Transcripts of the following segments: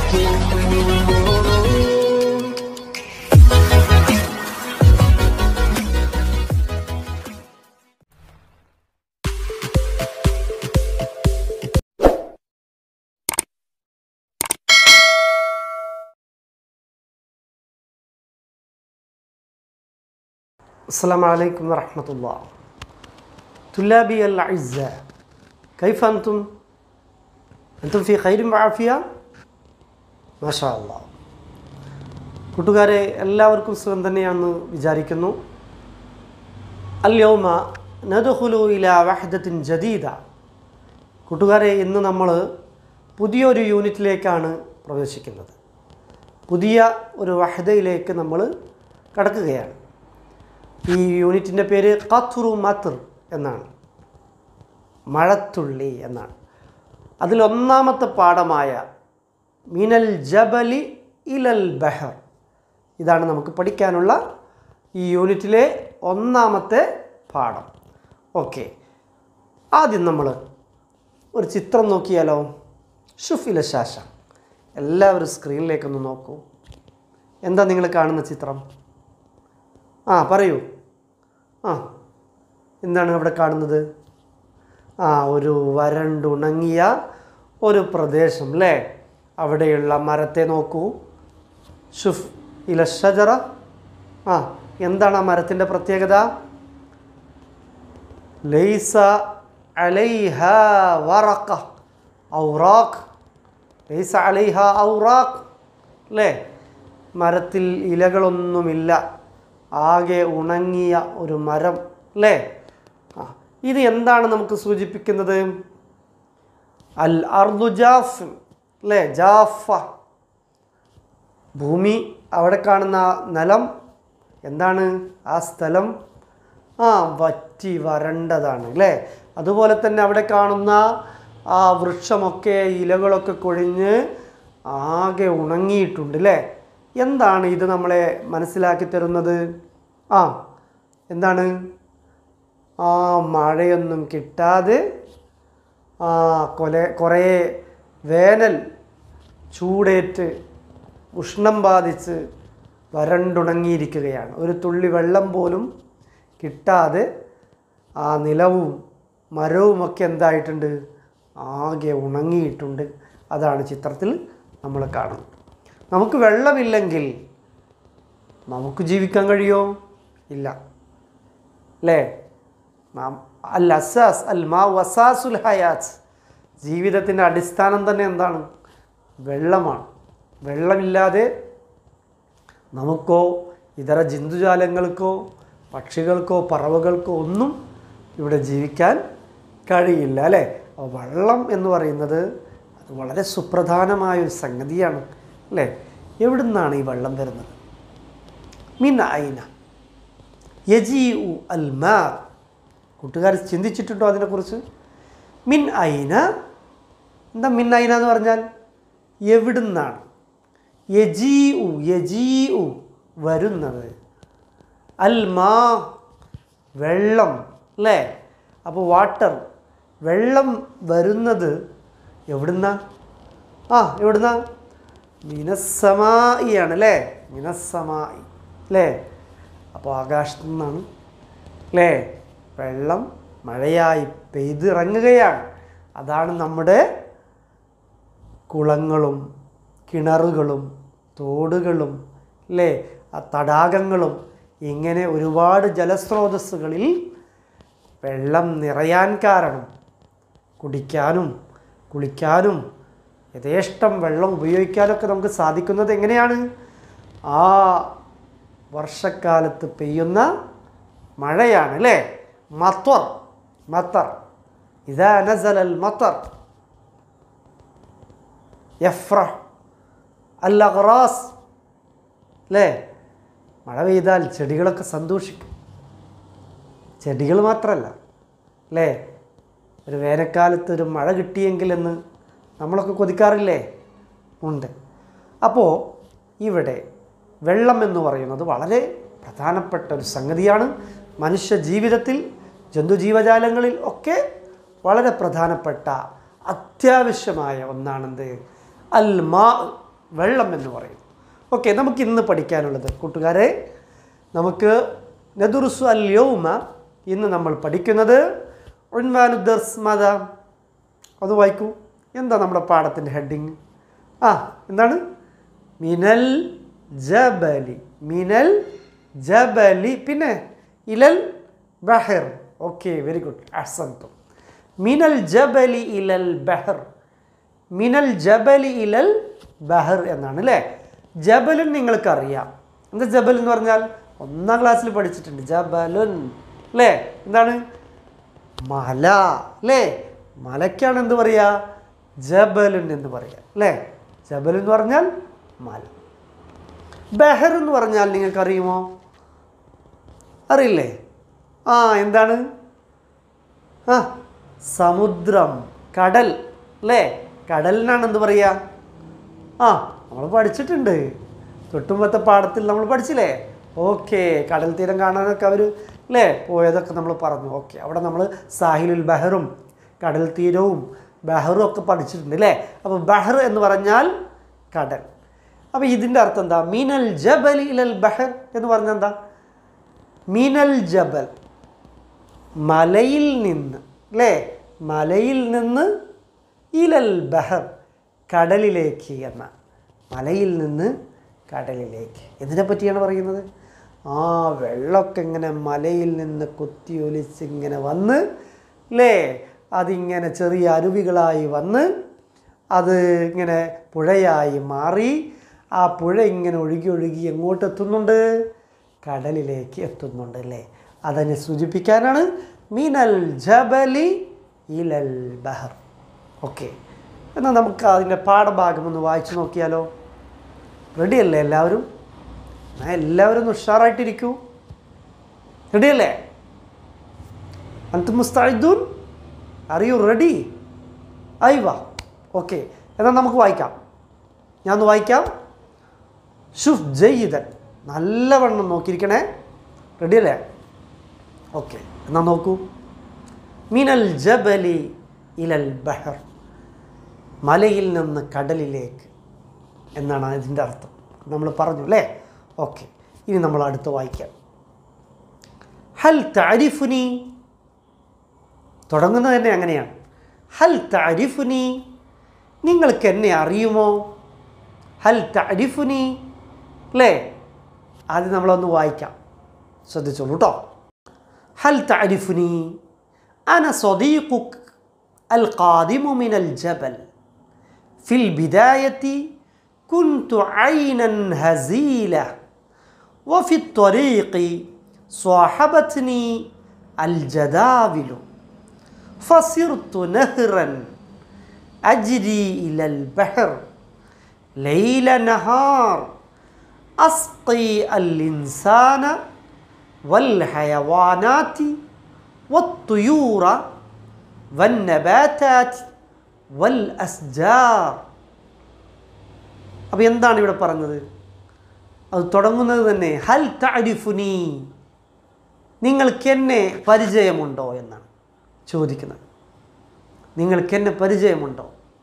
السلام عليكم ورحمة الله طلابي الأعزاء كيف أنتم؟ أنتم في خير وعافية؟ ما شاء الله കൂട്ടുകാരെ എല്ലാവർക്കും സുഖം തന്നെയാണെന്ന് വിചാരിക്കുന്നു അല്യോമ നദുഹുലു ഇല വഹദത്തിൻ ജദീദ കൂട്ടുകാരെ ഇന്ന് നമ്മൾ പുതിയൊരു യൂണിറ്റിലേക്കാണ് പ്രവേശിക്കുന്നത് പുതിയ ഒരു വഹദയിലേക്ക് നമ്മൾ കടക്കുകയാണ് ഈ യൂണിറ്റിൻ്റെ പേര് ഖത്റു മത്ർ എന്നാണ് മഴത്തുള്ളി എന്നാണ് അതിലൊന്നാമത്തെ പാഠമായ മിനൽ ജബലി ഇലൽ ബഹർ ഇതാണ് നമുക്ക് പഠിക്കാനുള്ള ഈ യൂണിറ്റിലെ ഒന്നാമത്തെ പാഠം ഓക്കെ ആദ്യം നമ്മൾ ഒരു ചിത്രം നോക്കിയാലോ ഷുഫില ശാശ എല്ലാവരും സ്ക്രീനിലേക്കൊന്ന് നോക്കൂ എന്താ നിങ്ങൾ കാണുന്ന ചിത്രം ആ പറയൂ ആ എന്താണ് അവിടെ കാണുന്നത് ആ ഒരു വരണ്ടുണങ്ങിയ ഒരു പ്രദേശം അല്ലേ അവിടെയുള്ള മരത്തെ നോക്കൂ ഷുഫ് ഇല ഷജറ ആ എന്താണ് ആ മരത്തിൻ്റെ പ്രത്യേകത ലൈസ അലൈഹ വറക്ക ഔറാഖ് ലൈസ അലൈഹ ഔറാഖ് അല്ലേ മരത്തിൽ ഇലകളൊന്നുമില്ല ആകെ ഉണങ്ങിയ ഒരു മരം അല്ലേ ആ ഇത് എന്താണ് നമുക്ക് സൂചിപ്പിക്കുന്നത് അൽ അർദു ജാഫ് അല്ലേ ജാഫ ഭൂമി അവിടെ കാണുന്ന ആ നിലം എന്താണ് ആ സ്ഥലം ആ വറ്റി വരണ്ടതാണ് അല്ലേ അതുപോലെ തന്നെ അവിടെ കാണുന്ന ആ വൃക്ഷമൊക്കെ ഇലകളൊക്കെ കൊഴിഞ്ഞ് ആകെ ഉണങ്ങിയിട്ടുണ്ട് അല്ലേ എന്താണ് ഇത് നമ്മളെ മനസ്സിലാക്കി തരുന്നത് ആ എന്താണ് ആ മഴയൊന്നും കിട്ടാതെ ആ കൊല കുറേ വേനൽ ചൂടേറ്റ് ഉഷ്ണം ബാധിച്ച് വരണ്ടുണങ്ങിയിരിക്കുകയാണ് ഒരു തുള്ളി വെള്ളം പോലും കിട്ടാതെ ആ നിലവും മരവുമൊക്കെ എന്തായിട്ടുണ്ട് ആകെ ഉണങ്ങിയിട്ടുണ്ട് അതാണ് ചിത്രത്തിൽ നമ്മൾ കാണുന്നത് നമുക്ക് വെള്ളമില്ലെങ്കിൽ നമുക്ക് ജീവിക്കാൻ കഴിയുമോ ഇല്ല അല്ലേ നാം അൽ അസാസ് അൽ മാ വസാസുൽ ഹയാസ് ജീവിതത്തിൻ്റെ അടിസ്ഥാനം തന്നെ എന്താണ് വെള്ളമാണ് വെള്ളമില്ലാതെ നമുക്കോ ഇതര ജന്തുജാലങ്ങൾക്കോ പക്ഷികൾക്കോ പറവകൾക്കോ ഒന്നും ഇവിടെ ജീവിക്കാൻ കഴിയില്ല അല്ലേ അപ്പോൾ വെള്ളം എന്ന് പറയുന്നത് അത് വളരെ സുപ്രധാനമായ ഒരു സംഗതിയാണ് അല്ലേ എവിടെ നിന്നാണ് ഈ വെള്ളം വരുന്നത് മിൻ ഐന യജി ഉ അൽ മാ കൂട്ടുകാർ ചിന്തിച്ചിട്ടുണ്ടോ അതിനെക്കുറിച്ച് മിൻ ഐന എന്താ മിൻ ഐന എന്ന് പറഞ്ഞാൽ എവിടുന്നാണ് യജീ ഉ യജീ ഉ വരുന്നത് അൽ മാ വെള്ളം അല്ലേ അപ്പോൾ വാട്ടർ വെള്ളം വരുന്നത് എവിടുന്നാ ആ എവിടുന്നാ മിനസ്സമായി ആണ് അല്ലേ മിനസ്സമായി അല്ലേ അപ്പോൾ ആകാശത്തു നിന്നാണ് അല്ലേ വെള്ളം മഴയായി പെയ്തിറങ്ങുകയാണ് അതാണ് നമ്മുടെ കുളങ്ങളും കിണറുകളും തോടുകളും അല്ലേ ആ തടാകങ്ങളും ഇങ്ങനെ ഒരുപാട് ജലസ്രോതസ്സുകളിൽ വെള്ളം നിറയാൻ കാരണം കുടിക്കാനും കുളിക്കാനും യഥേഷ്ടം വെള്ളം ഉപയോഗിക്കാനൊക്കെ നമുക്ക് സാധിക്കുന്നത് എങ്ങനെയാണ് ആ വർഷക്കാലത്ത് പെയ്യുന്ന മഴയാണ് അല്ലേ മത്വർ മത്തർ ഇതാ നസലൽ മത്തർ യഫ്ര അൽ അഖറാസ് അല്ലേ മഴ പെയ്താൽ ചെടികളൊക്കെ സന്തോഷിക്കും ചെടികൾ മാത്രമല്ല അല്ലേ ഒരു വേനൽക്കാലത്ത് ഒരു മഴ കിട്ടിയെങ്കിലെന്ന് നമ്മളൊക്കെ കൊതിക്കാറില്ലേ ഉണ്ട് അപ്പോൾ ഇവിടെ വെള്ളം എന്ന് പറയുന്നത് വളരെ പ്രധാനപ്പെട്ട ഒരു സംഗതിയാണ് മനുഷ്യ ജീവിതത്തിൽ ജന്തുജീവജാലങ്ങളിൽ ഒക്കെ വളരെ പ്രധാനപ്പെട്ട അത്യാവശ്യമായ ഒന്നാണെന്ത് അൽ മാ വെള്ളം എന്ന് പറയുന്നു ഓക്കെ നമുക്ക് ഇന്ന് പഠിക്കാനുള്ളത് കൂട്ടുകാരെ നമുക്ക് നദുറുസു അൽ യൗമ ഇന്ന് നമ്മൾ പഠിക്കുന്നത് ഉൻവാനുദർസ് മത അത് വായിക്കൂ എന്താ നമ്മുടെ പാഠത്തിൻ്റെ ഹെഡിങ് ആ എന്താണ് മിനൽ ജബലി മിനൽ ജബലി പിന്നെ ഇലൽ ബഹർ ഓക്കെ വെരി ഗുഡ് അസന്തും മിനൽ ജബലി ഇലൽ ബഹർ മിനൽ ജബലി ഇലൽ ബഹർ എന്നാണ് അല്ലേ ജബലുൻ നിങ്ങൾക്കറിയാം എന്താ ജബൽ എന്ന് പറഞ്ഞാൽ ഒന്നാം ക്ലാസ്സിൽ പഠിച്ചിട്ടുണ്ട് ജബലുൻ അല്ലേ എന്താണ് മല അല്ലേ മലയ്ക്കാണ് എന്ത് പറയുക ജബലുൻ എന്ന് പറയുക അല്ലേ ജബൽ എന്ന് പറഞ്ഞാൽ മല ബഹർ എന്ന് പറഞ്ഞാൽ നിങ്ങൾക്കറിയുമോ അറിയില്ലേ ആ എന്താണ് ആ സമുദ്രം കടൽ അല്ലേ കടലിനാണ് എന്ത് പറയുക ആ നമ്മൾ പഠിച്ചിട്ടുണ്ട് തൊട്ടുമ്പത്തെ പാഠത്തിൽ നമ്മൾ പഠിച്ചില്ലേ ഓക്കെ കടൽ തീരം കാണാനൊക്കെ അവർ അല്ലേ പോയതൊക്കെ നമ്മൾ പറഞ്ഞു ഓക്കെ അവിടെ നമ്മൾ സാഹിലുൽ ബഹറും കടൽ തീരവും ബഹറും ഒക്കെ പഠിച്ചിട്ടുണ്ട് അല്ലേ അപ്പോൾ ബഹർ എന്ന് പറഞ്ഞാൽ കടൽ അപ്പോൾ ഇതിൻ്റെ അർത്ഥം എന്താ മീനൽ ജബൽ ഇലൽ ബഹർ എന്ന് പറഞ്ഞാൽ എന്താ മീനൽ ജബൽ മലയിൽ നിന്ന് അല്ലേ മലയിൽ നിന്ന് ഇലൽ ബഹർ കടലിലേക്ക് എന്ന മലയിൽ നിന്ന് കടലിലേക്ക് എന്തിനെ പറ്റിയാണ് പറയുന്നത് ആ വെള്ളമൊക്കെ ഇങ്ങനെ മലയിൽ നിന്ന് കുത്തി ഒലിച്ച് ഇങ്ങനെ വന്ന് അല്ലേ അതിങ്ങനെ ചെറിയ അരുവികളായി വന്ന് അത് ഇങ്ങനെ പുഴയായി മാറി ആ പുഴ ഇങ്ങനെ ഒഴുകി ഒഴുകി എങ്ങോട്ട് എത്തുന്നുണ്ട് കടലിലേക്ക് എത്തുന്നുണ്ട് അല്ലേ അതിനെ സൂചിപ്പിക്കാനാണ് മീനൽ ജബലി ഇലൽ ബഹർ ഓക്കെ എന്നാൽ നമുക്ക് അതിൻ്റെ പാഠഭാഗം ഒന്ന് വായിച്ചു നോക്കിയാലോ റെഡിയല്ലേ എല്ലാവരും എന്നാൽ എല്ലാവരും ഒന്ന് ഉഷാറായിട്ടിരിക്കൂ റെഡിയല്ലേ അന്ത് മുസ്താഹിദൂൻ ആർ യു റെഡി അയ്വാ ഓക്കെ എന്നാൽ നമുക്ക് വായിക്കാം ഞാൻ ഒന്ന് വായിക്കാം ഷുഫ് ജയ്യിദൻ നല്ലവണ്ണം നോക്കിയിരിക്കണേ റെഡിയല്ലേ ഓക്കെ എന്നാൽ നോക്കൂ മിനൽ ജബലി ഇലൽ ബഹർ മലയിൽ നിന്ന് കടലിലേക്ക് എന്നാണ് ഇതിൻ്റെ അർത്ഥം നമ്മൾ പറഞ്ഞു അല്ലേ ഓക്കെ ഇനി നമ്മൾ അടുത്ത് വായിക്കാം ഹൽ താരിഫുനി തുടങ്ങുന്നത് തന്നെ അങ്ങനെയാണ് ഹൽ താരിഫുനി നിങ്ങൾക്ക് എന്നെ അറിയുമോ ഹൽ താരിഫുനി അല്ലേ ആദ്യം നമ്മളൊന്ന് വായിക്കാം ശ്രദ്ധിച്ചോളൂ കേട്ടോ ഹൽ താരിഫുനി അന സ്വദീഖുക് അൽ ഖാദിമു മിനൽ ജബൽ في البداية كنت عينا هزيلة وفي الطريق صاحبتني الجداول فصرت نهرا أجري إلى البحر ليل نهار أسقي الإنسان والحيوانات والطيور والنباتات വൽ അസ്ജാർ അപ്പോൾ എന്താണ് ഇവിടെ പറഞ്ഞത് അത് തുടങ്ങുന്നത് തന്നെ ഹൽ താരിഫുനി നിങ്ങൾക്ക് എന്നെ പരിചയമുണ്ടോ എന്നാണ് ചോദിക്കുന്നത് നിങ്ങൾക്ക് എന്നെ പരിചയമുണ്ടോ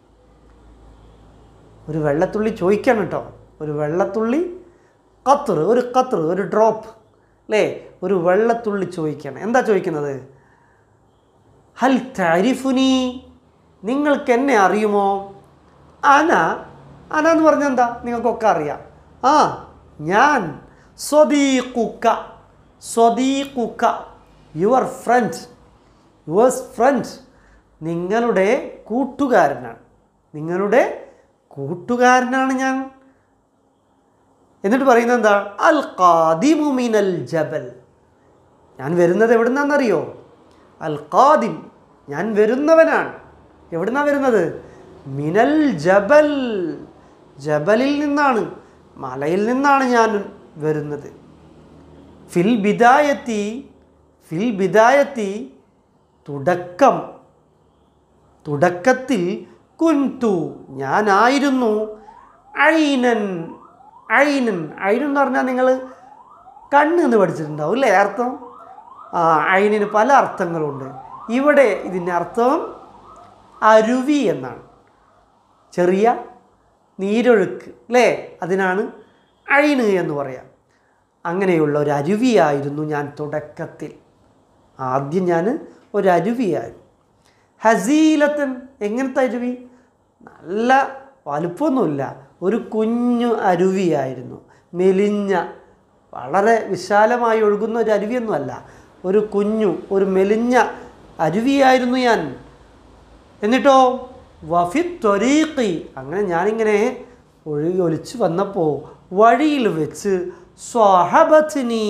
ഒരു വെള്ളത്തുള്ളി ചോദിക്കണം കേട്ടോ ഒരു വെള്ളത്തുള്ളി കത്തറ് ഒരു കത്തറ് ഒരു ഡ്രോപ്പ് അല്ലേ ഒരു വെള്ളത്തുള്ളി ചോദിക്കണം എന്താ ചോദിക്കുന്നത് ഹൽ താരിഫുനി നിങ്ങൾക്ക് എന്നെ അറിയുമോ അന അന എന്ന് പറഞ്ഞാൽ എന്താ നിങ്ങൾക്കൊക്കെ അറിയാം ആ ഞാൻ സ്വദീഖുക്ക സ്വദീഖുക്ക യുവർ ഫ്രണ്ട് യുവേഴ്സ് ഫ്രണ്ട് നിങ്ങളുടെ കൂട്ടുകാരനാണ് നിങ്ങളുടെ കൂട്ടുകാരനാണ് ഞാൻ എന്നിട്ട് പറയുന്നത് എന്താ അൽ ഖാദിമു മിനൽ ജബൽ ഞാൻ വരുന്നത് എവിടുന്നാണെന്നറിയോ അൽ ഖാദിം ഞാൻ വരുന്നവനാണ് എവിടുന്നാണ് വരുന്നത് മിനൽ ജബൽ ജബലിൽ നിന്നാണ് മലയിൽ നിന്നാണ് ഞാൻ വരുന്നത് ഫിൽ ബിദായത്തി ഫിൽ ബിദായത്തി തുടക്കം തുടക്കത്തിൽ കുൻതു ഞാനായിരുന്നു ഐനൻ ഐനൻ ഐനൻ എന്ന് പറഞ്ഞാൽ നിങ്ങൾ കണ്ണ് എന്ന് പഠിച്ചിട്ടുണ്ടാവും അല്ലേ അർത്ഥം ആ ഐനിന് പല അർത്ഥങ്ങളുണ്ട് ഇവിടെ ഇതിൻ്റെ അർത്ഥം അരുവി എന്നാണ് ചെറിയ നീരൊഴുക്ക് അല്ലേ അതിനാണ് അഴിന് എന്ന് പറയാം അങ്ങനെയുള്ള ഒരു അരുവിയായിരുന്നു ഞാൻ തുടക്കത്തിൽ ആദ്യം ഞാൻ ഒരു അരുവിയായിരുന്നു ഹസീലത്തൻ എങ്ങനത്തെ അരുവി നല്ല വലുപ്പമൊന്നുമില്ല ഒരു കുഞ്ഞു അരുവിയായിരുന്നു മെലിഞ്ഞ വളരെ വിശാലമായി ഒഴുകുന്ന ഒരു അരുവിയൊന്നുമല്ല ഒരു കുഞ്ഞു ഒരു മെലിഞ്ഞ അരുവിയായിരുന്നു ഞാൻ എന്നിട്ടോ വഫി ത്വരീഖി അങ്ങനെ ഞാനിങ്ങനെ ഒഴുകി ഒലിച്ച് വന്നപ്പോൾ വഴിയിൽ വെച്ച് സ്വാഹബത്തിനി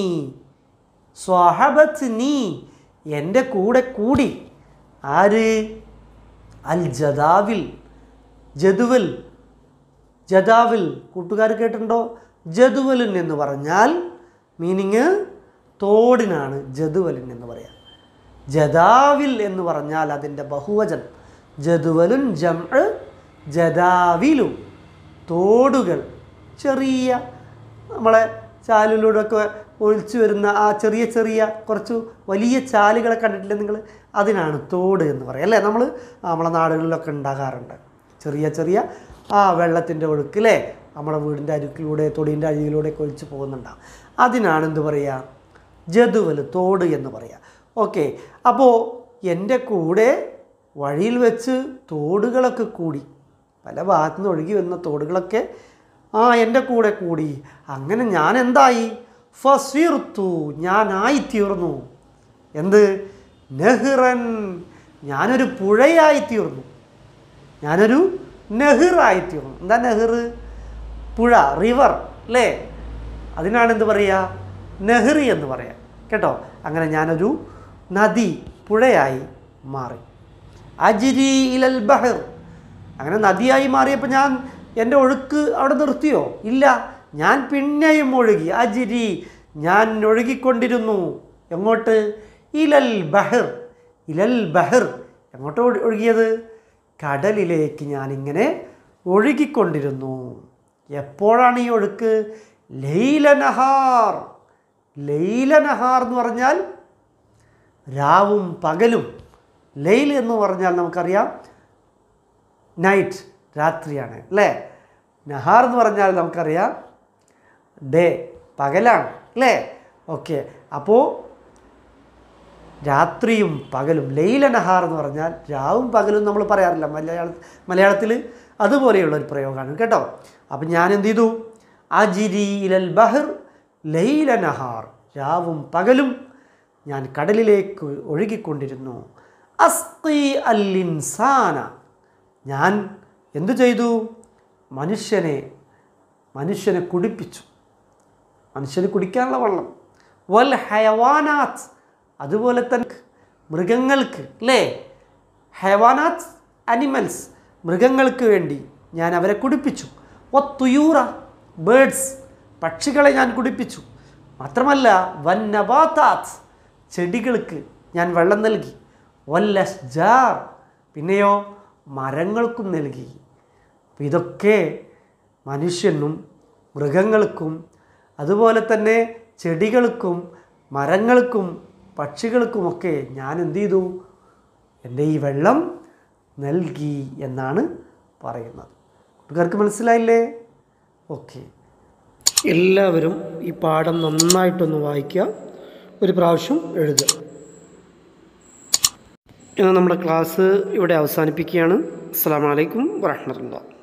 സ്വാഹബത്തിനി എൻ്റെ കൂടെ കൂടി ആര് അൽ ജദാവിൽ ജദുവൽ ജദാവിൽ കൂട്ടുകാർ കേട്ടിട്ടുണ്ടോ ജദുവലിൻ എന്ന് പറഞ്ഞാൽ മീനിങ് തോടിനാണ് ജദുവലിൻ എന്ന് പറയാം ജദാവിൽ എന്ന് പറഞ്ഞാൽ അതിൻ്റെ ബഹുവചനം ജദുവലുൻ ജം ജദാവിലു തോടുകൾ ചെറിയ നമ്മളെ ചാലിലൂടെയൊക്കെ ഒഴിച്ചു വരുന്ന ആ ചെറിയ ചെറിയ കുറച്ച് വലിയ ചാലുകളെ കണ്ടിട്ടില്ലേ നിങ്ങൾ അതിനാണ് തോട് എന്ന് പറയുക അല്ലേ നമ്മൾ നമ്മളെ നാടുകളിലൊക്കെ ഉണ്ടാകാറുണ്ട് ചെറിയ ചെറിയ ആ വെള്ളത്തിൻ്റെ ഒഴുക്ക് അല്ലേ നമ്മുടെ വീടിൻ്റെ അരുക്കിലൂടെ തൊടീൻ്റെ അഴിയിലൂടെയൊക്കെ ഒഴിച്ച് പോകുന്നുണ്ടാവും അതിനാണ് എന്ത് പറയുക ജതുവൽ തോട് എന്ന് പറയുക ഓക്കെ അപ്പോൾ എൻ്റെ കൂടെ വഴിയിൽ വെച്ച് തോടുകളൊക്കെ കൂടി പല ഭാഗത്തു നിന്ന് ഒഴുകി വന്ന തോടുകളൊക്കെ ആ എൻ്റെ കൂടെ കൂടി അങ്ങനെ ഞാൻ എന്തായി ഫസീർത്തു ഞാനായി തീർന്നു എന്ത് നെഹ്റൻ ഞാനൊരു പുഴയായി തീർന്നു ഞാനൊരു നെഹ്റായി തീർന്നു എന്താ നെഹ്ർ പുഴ റിവർ അല്ലേ അതിനാണ് എന്ത് പറയുക നെഹ്റി എന്ന് പറയാം കേട്ടോ അങ്ങനെ ഞാനൊരു നദി പുഴയായി മാറി അജിരി ഇലൽ ബഹർ അങ്ങനെ നദിയായി മാറിയപ്പോൾ ഞാൻ എൻ്റെ ഒഴുക്ക് അവിടെ നിർത്തിയോ ഇല്ല ഞാൻ പിന്നെയും ഒഴുകി അജിരി ഞാൻ ഒഴുകിക്കൊണ്ടിരുന്നു എങ്ങോട്ട് ഇലൽ ബഹർ ഇലൽ ബഹർ എങ്ങോട്ട് ഒഴു- ഒഴുകിയത് കടലിലേക്ക് ഞാനിങ്ങനെ ഒഴുകിക്കൊണ്ടിരുന്നു എപ്പോഴാണ് ഈ ഒഴുക്ക് ലൈലനഹാർ ലൈലനഹാർ എന്ന് പറഞ്ഞാൽ രാവും പകലും ലൈൽ എന്ന് പറഞ്ഞാൽ നമുക്കറിയാം നൈറ്റ് രാത്രിയാണ് അല്ലേ നഹാർ എന്ന് പറഞ്ഞാൽ നമുക്കറിയാം ഡേ പകലാണ് അല്ലേ ഓക്കെ അപ്പോൾ രാത്രിയും പകലും ലൈല നഹാർ എന്ന് പറഞ്ഞാൽ രാവും പകലും നമ്മൾ പറയാറില്ല മലയാള മലയാളത്തിൽ അതുപോലെയുള്ള ഒരു പ്രയോഗമാണ് കേട്ടോ അപ്പം ഞാൻ എന്ത് ചെയ്തു അജിരി ഇലൽ ബഹർ ലൈല നഹാർ രാവും പകലും ഞാൻ കടലിലേക്ക് ഒഴുകിക്കൊണ്ടിരുന്നു അസ്തി അല്ലിൻസാന ഞാൻ എന്തു ചെയ്തു മനുഷ്യനെ മനുഷ്യനെ കുടിപ്പിച്ചു മനുഷ്യന് കുടിക്കാനുള്ള വെള്ളം വൽ ഹയവാനാത്ത് അതുപോലെ തന്നെ മൃഗങ്ങൾക്ക് അല്ലേ ഹയവാനാത്ത് അനിമൽസ് മൃഗങ്ങൾക്ക് വേണ്ടി ഞാൻ അവരെ കുടിപ്പിച്ചു ഒ തുയൂറ ബേഡ്സ് പക്ഷികളെ ഞാൻ കുടിപ്പിച്ചു മാത്രമല്ല വൻ നബാത്താത്ത് ചെടികൾക്ക് ഞാൻ വെള്ളം നൽകി വല്ലസ്ജാർ പിന്നെയോ മരങ്ങൾക്കും നൽകി അപ്പം ഇതൊക്കെ മനുഷ്യനും മൃഗങ്ങൾക്കും അതുപോലെ തന്നെ ചെടികൾക്കും മരങ്ങൾക്കും പക്ഷികൾക്കുമൊക്കെ ഞാൻ എന്ത് ചെയ്തു എൻ്റെ ഈ വെള്ളം നൽകി എന്നാണ് പറയുന്നത് കൂട്ടുകാർക്ക് മനസ്സിലായില്ലേ ഓക്കെ എല്ലാവരും ഈ പാഠം നന്നായിട്ടൊന്ന് വായിക്കുക ഒരു പ്രാവശ്യം എഴുതുക എന്നാൽ നമ്മുടെ ക്ലാസ് ഇവിടെ അവസാനിപ്പിക്കുകയാണ് അസ്സാം വലൈക്കും വാഹമത്തുള്ള